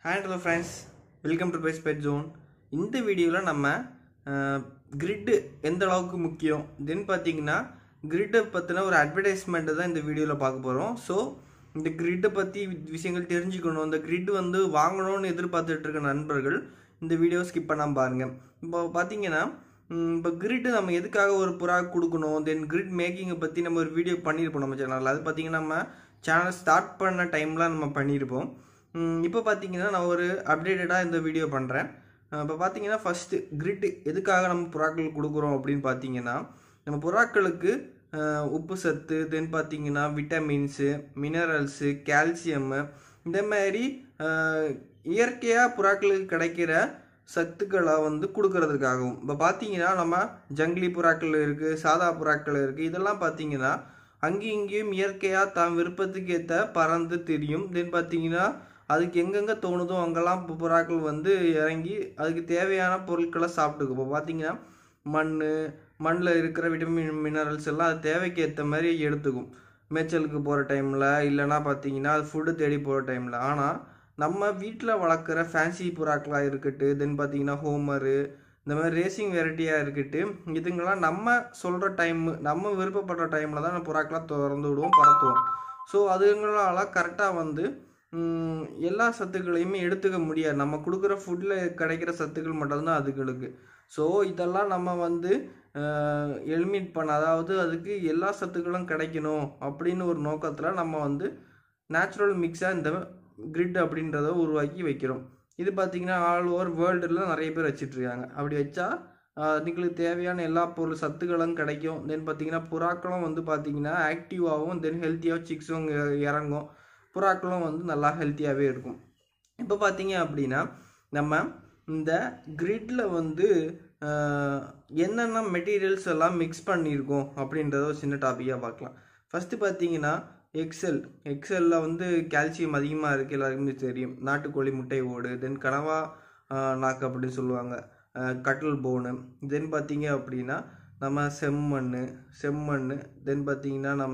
Hi hello friends welcome to best pet zone இந்த வீடியோவில் நம்ம கிரிட்டு எந்த அளவுக்கு முக்கியம் தென் பார்த்தீங்கன்னா கிரிட்டை பற்றின ஒரு அட்வர்டைஸ்மெண்ட்டை தான் இந்த வீடியோவில் பார்க்க போகிறோம் ஸோ இந்த கிரிட்டை பற்றி விஷயங்கள் தெரிஞ்சுக்கணும் இந்த கிரிட் வந்து வாங்கணும்னு எதிர்பார்த்துட்டு இருக்க நண்பர்கள் இந்த வீடியோ ஸ்கிப் பண்ணாமல் பாருங்கள் இப்போ பார்த்தீங்கன்னா ம், இப்போ கிரிட் நம்ம எதுக்காக ஒரு புறா கொடுக்கணும் தென் கிரிட் மேக்கிங்கை பற்றி நம்ம ஒரு வீடியோ பண்ணியிருப்போம் நம்ம சேனலில் அது பார்த்தீங்கன்னா நம்ம சேனல் ஸ்டார்ட் பண்ண டைமில் நம்ம பண்ணியிருப்போம் ம், இப்போ பார்த்தீங்கன்னா நான் ஒரு அப்டேட்டடாக இந்த வீடியோ பண்ணுறேன் இப்போ பார்த்தீங்கன்னா ஃபஸ்ட்டு கிரிட் எதுக்காக நம்ம புறாக்கள் கொடுக்குறோம் அப்படின்னு பார்த்தீங்கன்னா நம்ம புறாக்களுக்கு அஹ், உப்பு சத்து தென் பார்த்தீங்கன்னா விட்டமின்ஸு மினரல்ஸு கால்சியம்மு இந்த மாதிரி இயற்கையாக புறாக்களுக்கு கிடைக்கிற சத்துக்களை வந்து கொடுக்கறதுக்காகவும் இப்போ பார்த்தீங்கன்னா நம்ம ஜங்கிலி புறாக்கள் இருக்குது சாதா புறாக்கள் இருக்குது இதெல்லாம் பார்த்தீங்கன்னா அங்கேயும் இங்கேயும் இயற்கையாக தான் விருப்பத்துக்கு ஏற்ற பறந்து திரியும் தென் பார்த்தீங்கன்னா அதுக்கு எங்கெங்கே தோணுதோ அங்கெல்லாம் பு- புறாக்கள் வந்து இறங்கி அதுக்கு தேவையான பொருட்களை சாப்பிட்டுக்கும் இப்போ பார்த்தீங்கன்னா மண் மண்ணில் இருக்கிற விட்டமின் மினரல்ஸ் எல்லாம் அது தேவைக்கு ஏற்ற மாதிரி எடுத்துக்கும் மேய்ச்சலுக்கு போகிற டைமில் இல்லைன்னா பார்த்தீங்கன்னா அது ஃபுட்டு தேடி போகிற டைமில் ஆனால் நம்ம வீட்டில் வளர்க்குற ஃபேன்சி புறாக்களாக இருக்கட்டும் தென் பார்த்தீங்கன்னா ஹோமரு இந்த மாதிரி ரேசிங் வெரைட்டியாக இருக்கட்டும் இதுங்கெல்லாம் நம்ம சொல்கிற டைம் நம்ம விருப்பப்படுற டைமில் தான் புறாக்களாக திறந்து விடுவோம் பறத்துவோம் ஸோ அதுங்களால கரெக்டாக வந்து ம், எல்லா சத்துக்களையுமே எடுத்துக்க முடியாது நம்ம கொடுக்குற ஃபுட்டில் கிடைக்கிற சத்துக்கள் மட்டும்தான் அதுகளுக்கு ஸோ இதெல்லாம் நம்ம வந்து எலிமிட் பண்ண அதாவது அதுக்கு எல்லா சத்துக்களும் கிடைக்கணும் அப்படின்னு ஒரு நோக்கத்தில் நம்ம வந்து நேச்சுரல் மிக்ஸாக இந்த கிரிட் அப்படின்றத உருவாக்கி வைக்கிறோம் இது பார்த்திங்கன்னா ஆல் ஓவர் வேர்ல்டில் நிறைய பேர் வச்சிட்ருக்காங்க அப்படி வச்சா அதுங்களுக்கு தேவையான எல்லா பொருள் சத்துக்களும் கிடைக்கும் தென் பார்த்தீங்கன்னா புறாக்களும் வந்து பார்த்தீங்கன்னா ஆக்டிவாகவும் தென் ஹெல்த்தியாக சிக்ஸும் இறங்கும் புறாக்களும் வந்து நல்லா ஹெல்த்தியாகவே இருக்கும் இப்போ பார்த்தீங்க அப்படின்னா நம்ம இந்த கிரிட்டில் வந்து ஆஹ், என்னென்ன மெட்டீரியல்ஸ் எல்லாம் மிக்ஸ் பண்ணியிருக்கோம் அப்படின்றத ஒரு சின்ன டாப்பிக்காக பார்க்கலாம் ஃபஸ்ட்டு பார்த்தீங்கன்னா எக்ஸல் எக்ஸலில் வந்து கால்சியம் அதிகமாக இருக்குது எல்லாருக்குமே தெரியும் நாட்டுக்கோழி முட்டை ஓடு தென் கனவா ஆஹ், நாக்கு அப்படின்னு சொல்லுவாங்க கட்டல் போனு தென் பார்த்தீங்க அப்படின்னா நம்ம செம்மண் செம்மண் தென் பார்த்தீங்கன்னா நம்ம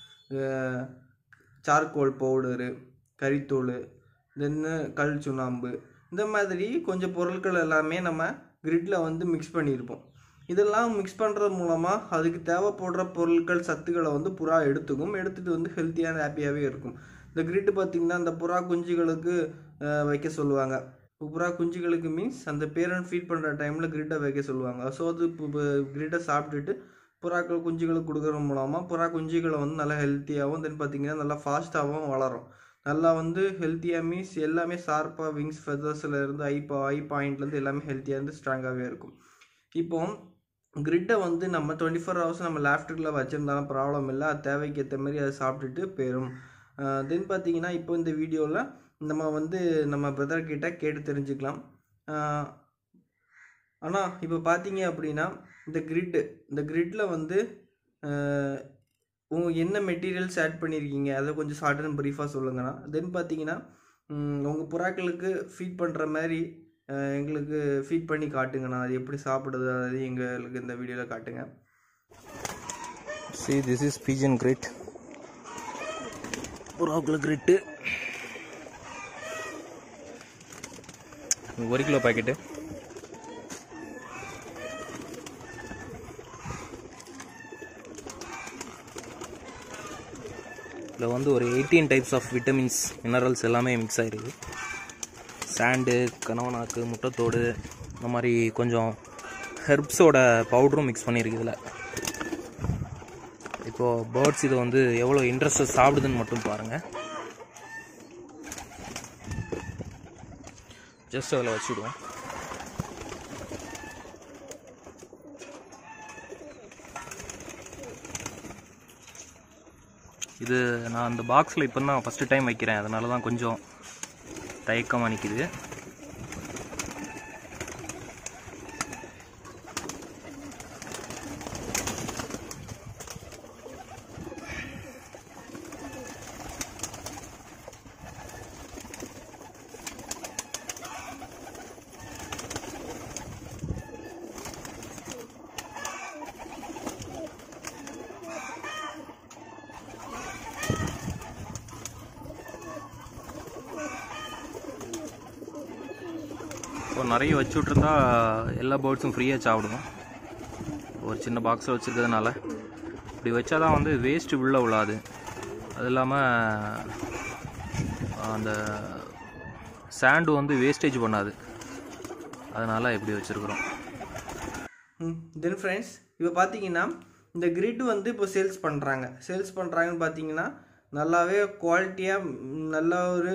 ஆஹ், சார்கோல் பவுடரு கறித்தூள் தென்னு கல் சுண்ணாம்பு இந்த மாதிரி கொஞ்சம் பொருட்கள் எல்லாமே நம்ம கிரிட்டில் வந்து மிக்ஸ் பண்ணியிருப்போம் இதெல்லாம் மிக்ஸ் பண்ணுறது மூலமாக அதுக்கு தேவைப்படுற பொருட்கள் சத்துக்களை வந்து புறா எடுத்துக்கும் எடுத்துகிட்டு வந்து ஹெல்த்தியான ஹாப்பியாகவே இருக்கும் இந்த கிரிட்டு பார்த்திங்கன்னா இந்த புறா குஞ்சுகளுக்கு அஹ், வைக்க சொல்லுவாங்க புறா குஞ்சுகளுக்கு மீன்ஸ் அந்த பேரண்ட் ஃபீட் பண்ணுற டைமில் கிரிட்டை வைக்க சொல்லுவாங்க ஸோ அது கிரிட்டை சாப்பிட்டுட்டு புறாக்கள் குஞ்சுகளுக்கு கொடுக்குறது மூலமாக புறா குஞ்சுகளை வந்து நல்லா ஹெல்த்தியாகவும் தென் பார்த்தீங்கன்னா நல்லா ஃபாஸ்ட்டாகவும் வளரும் நல்லா வந்து ஹெல்த்தியாக மீன்ஸ் எல்லாமே ஷார்ப்பாக விங்ஸ் ஃபெதர்ஸில் இருந்து ஐ பா ஐ பாயிண்ட்லேருந்து எல்லாமே ஹெல்த்தியாக இருந்து ஸ்ட்ராங்காகவே இருக்கும் இப்போ கிரிட்டை வந்து நம்ம டுவெண்ட்டி ஃபோர் ஹவர்ஸ் நம்ம லேப்டாப்பில் வச்சுருந்தாலும் ப்ராப்ளம் இல்லை அது தேவைக்கு ஏற்ற மாதிரி அதை சாப்பிட்டுட்டு போயிடும் தென் பார்த்தீங்கன்னா இப்போ இந்த வீடியோவில் நம்ம வந்து நம்ம பிரதர் கிட்ட கேட்டு தெரிஞ்சுக்கலாம் ஆனால் இப்போ பார்த்தீங்க அப்படின்னா இந்த கிரிட்டு இந்த கிரிட்டில் வந்து ஆஹ், உங்க என்ன மெட்டீரியல்ஸ் ஆட் பண்ணியிருக்கீங்க அதை கொஞ்சம் ஷார்ட் அண்ட் ப்ரீஃபாக சொல்லுங்கண்ணா தென் பார்த்தீங்கன்னா உங்கள் புறாக்களுக்கு ஃபீட் பண்ணுற மாதிரி ஆஹ், எங்களுக்கு ஃபீட் பண்ணி காட்டுங்கண்ணா அது எப்படி சாப்பிடுது அது எங்களுக்கு இந்த வீடியோவில் காட்டுங்க See, this is pigeon grit. புறாக்குள்ள கிரிட்டு ஒரு கிலோ பாக்கெட்டு இதில் வந்து ஒரு eighteen types of vitamins minerals எல்லாமே மிக்ஸ் ஆகிருக்கு சாண்டு கனவனாக்கு முட்டைத்தோடு இந்த மாதிரி கொஞ்சம் ஹெர்ப்ஸோட பவுடரும் மிக்ஸ் பண்ணியிருக்கு இதில் இப்போது பேர்ட்ஸ் இதை வந்து எவ்வளோ இன்ட்ரெஸ்டாக சாப்பிடுதுன்னு மட்டும் பாருங்கள் ஜஸ்ட் அதில் வச்சுடுவோம் இது நான் அந்த பாக்ஸில் இப்போ தான் ஃபஸ்ட்டு டைம் வைக்கிறேன் அதனால தான் கொஞ்சம் தயக்கமாக நிற்கிது ஸோ நிறைய வச்சு விட்ருந்தா எல்லா பேர்ட்ஸும் ஃப்ரீயாக சாப்பிடும் ஒரு சின்ன பாக்ஸில் வச்சுருக்கிறதுனால இப்படி வச்சா தான் வந்து வேஸ்ட்டு உள்ள விழாது அது இல்லாமல் அந்த சாண்டு வந்து வேஸ்டேஜ் பண்ணாது அதனால் இப்படி வச்சுருக்குறோம் தென் ஃப்ரெண்ட்ஸ் இப்போ பார்த்தீங்கன்னா இந்த கிரிட் வந்து இப்போ சேல்ஸ் பண்ணுறாங்க சேல்ஸ் பண்ணுறாங்கன்னு பார்த்தீங்கன்னா நல்லாவே குவாலிட்டியாக நல்ல ஒரு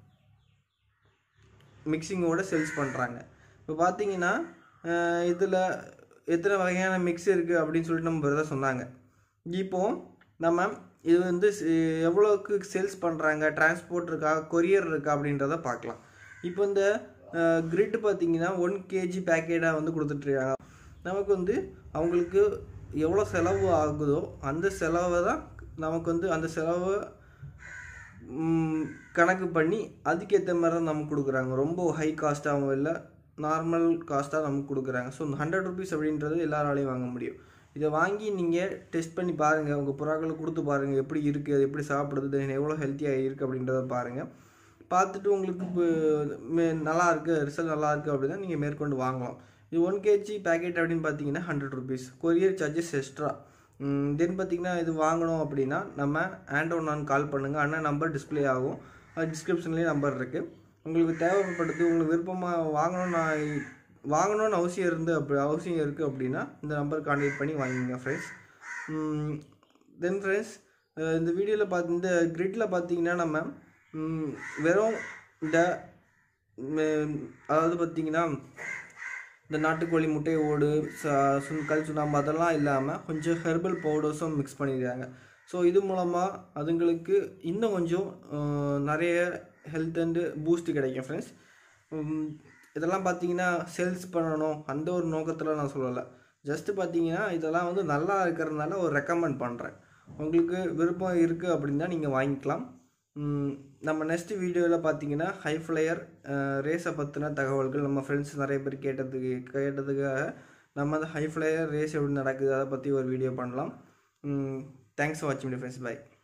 மிக்சிங்கோட சேல்ஸ் பண்ணுறாங்க இப்போ பார்த்தீங்கன்னா இதில் எத்தனை வகையான மிக்ஸ் இருக்குது அப்படின்னு சொல்லிட்டு நம்ம பிரதர் சொன்னாங்க இப்போ நம்ம இது வந்து சி- எவ்வளோக்கு சேல்ஸ் பண்ணுறாங்க டிரான்ஸ்போர்ட் இருக்கா கொரியர் இருக்கா அப்படின்றத பார்க்கலாம் இப்போ இந்த கிரிட் பார்த்தீங்கன்னா ஒன் கேஜி பேக்கெட்டாக வந்து கொடுத்துட்ருக்காங்க நமக்கு வந்து அவங்களுக்கு எவ்வளோ செலவு ஆகுதோ அந்த செலவை தான் நமக்கு வந்து அந்த செலவை ம், கணக்கு பண்ணி அதுக்கேற்ற மாதிரி தான் நமக்கு கொடுக்குறாங்க ரொம்ப ஹை காஸ்ட்டாகவும் இல்லை நார்மல் காஸ்ட்டாக நமக்கு கொடுக்குறாங்க ஸோ இந்த ஹண்ட்ரட் ருபீஸ் அப்படின்றது எல்லாராலையும் வாங்க முடியும் இதை வாங்கி நீங்கள் டெஸ்ட் பண்ணி பாருங்கள் உங்கள் புறாக்களுக்கு கொடுத்து பாருங்கள் எப்படி இருக்குது அது எப்படி சாப்பிடுது then எவ்வளோ ஹெல்த்தியாக இருக்குது அப்படின்றத பாருங்கள் பார்த்துட்டு உங்களுக்கு இப்போ மே- நல்லா இருக்குது ரிசல்ட் நல்லா இருக்குது அப்படின்னா நீங்கள் மேற்கொண்டு வாங்கலாம் இது ஒன் கேஜி பேக்கெட் அப்படின்னு பார்த்தீங்கன்னா hundred rupees courier charges extra then பார்த்தீங்கன்னா இது வாங்கணும் அப்படின்னா நம்ம ஆண்டோனான் கால் பண்ணுங்கள் அண்ணன் நம்பர் டிஸ்ப்ளே ஆகும் அது டிஸ்கிரிப்ஷன்லேயே நம்பர் இருக்குது உங்களுக்கு தேவைப்படுது உங்களுக்கு விருப்பமாக வாங்கணும்னு நான் வாங்கணும்னு அவசியம் இருந்து அப்படி அவசியம் இருக்குது அப்படின்னா இந்த நம்பர் கான்டாக்ட் பண்ணி வாங்கிங்க ஃப்ரெண்ட்ஸ் தென் ஃப்ரெண்ட்ஸ் இந்த வீடியோவில் பார்த்து இந்த கிரிட்டில் பார்த்தீங்கன்னா நம்ம ம், வெறும் இந்த ம், அதாவது பார்த்தீங்கன்னா இந்த நாட்டுக்கோழி முட்டை ஓடு ச சுண் கல் சுண்ணாம்பு அதெல்லாம் இல்லாமல் கொஞ்சம் ஹெர்பல் பவுடர்ஸும் மிக்ஸ் பண்ணியிருக்காங்க ஸோ இது மூலமாக அதுங்களுக்கு இன்னும் கொஞ்சம் அஹ், நிறைய ஹெல்த் அண்டு பூஸ்ட் கிடைக்கும் ஃப்ரெண்ட்ஸ் இதெல்லாம் பார்த்தீங்கன்னா சேல்ஸ் பண்ணணும் அந்த ஒரு நோக்கத்தில் நான் சொல்லலை ஜஸ்ட்டு பார்த்தீங்கன்னா இதெல்லாம் வந்து நல்லா இருக்கிறதுனால ஒரு ரெக்கமெண்ட் பண்ணுறேன் உங்களுக்கு விருப்பம் இருக்குது அப்படின்னா நீங்கள் வாங்கிக்கலாம் ம், நம்ம நெக்ஸ்ட் வீடியோவில் பார்த்தீங்கன்னா ஹை ஃப்ளையர் ரேஸை பற்றின தகவல்கள் நம்ம ஃப்ரெண்ட்ஸ் நிறைய பேர் கேட்டதுக்கு கேட்டதுக்காக நம்ம அந்த ஹை ஃப்ளையர் ரேஸ் எப்படி நடக்குது அதை பற்றி ஒரு வீடியோ பண்ணலாம் தேங்க்ஸ் ஃபார் வாட்சிங் ஃப்ரெண்ட்ஸ் பை